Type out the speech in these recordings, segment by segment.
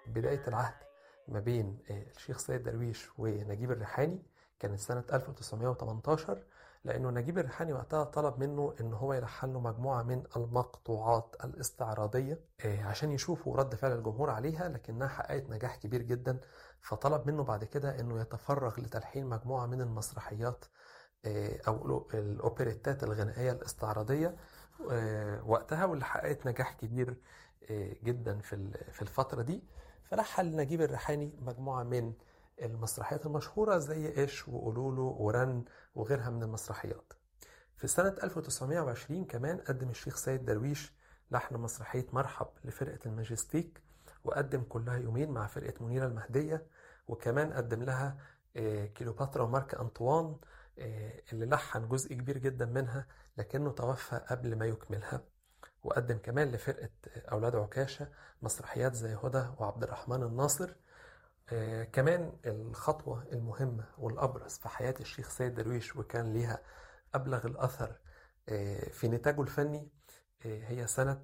بداية العهد ما بين الشيخ سيد درويش ونجيب الريحاني كانت سنة 1918 لأنه نجيب الريحاني وقتها طلب منه إن هو يلحن له مجموعة من المقطوعات الاستعراضية عشان يشوفوا رد فعل الجمهور عليها لكنها حققت نجاح كبير جدا فطلب منه بعد كده إنه يتفرغ لتلحين مجموعة من المسرحيات أو الأوبريتات الغنائية الاستعراضية وقتها واللي حققت نجاح كبير جدا في في الفترة دي فلحن نجيب الريحاني مجموعة من المسرحيات المشهورة زي إيش وقولولو ورن وغيرها من المسرحيات في سنة 1920 كمان قدم الشيخ سيد درويش لحن مسرحية مرحب لفرقة الماجستيك وقدم كلها يومين مع فرقة منيرة المهدية وكمان قدم لها كيلوباترا ومارك أنطوان اللي لحن جزء كبير جدا منها لكنه توفى قبل ما يكملها وقدم كمان لفرقة أولاد عكاشة مسرحيات زي هدى وعبد الرحمن الناصر آه كمان الخطوة المهمة والأبرز في حياة الشيخ سيد درويش وكان ليها أبلغ الأثر آه في نتاجه الفني آه هي سنة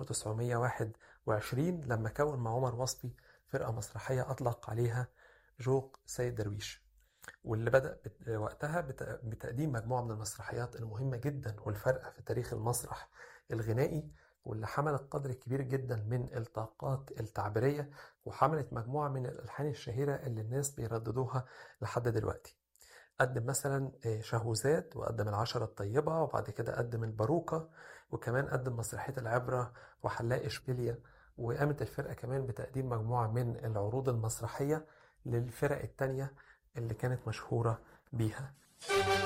1921 لما كون مع عمر وصبي فرقة مسرحية أطلق عليها جوق سيد درويش واللي بدأ وقتها بتقديم مجموعة من المسرحيات المهمة جدا والفارقة في تاريخ المسرح الغنائي واللي حملت قدر كبير جدا من الطاقات التعبيرية وحملت مجموعة من الألحان الشهيرة اللي الناس بيرددوها لحد دلوقتي قدم مثلا شهوزات وقدم العشرة الطيبة وبعد كده قدم الباروكة وكمان قدم مسرحية العبرة وحلاق إشبيليا وقامت الفرقة كمان بتقديم مجموعة من العروض المسرحية للفرق التانية اللي كانت مشهورة بيها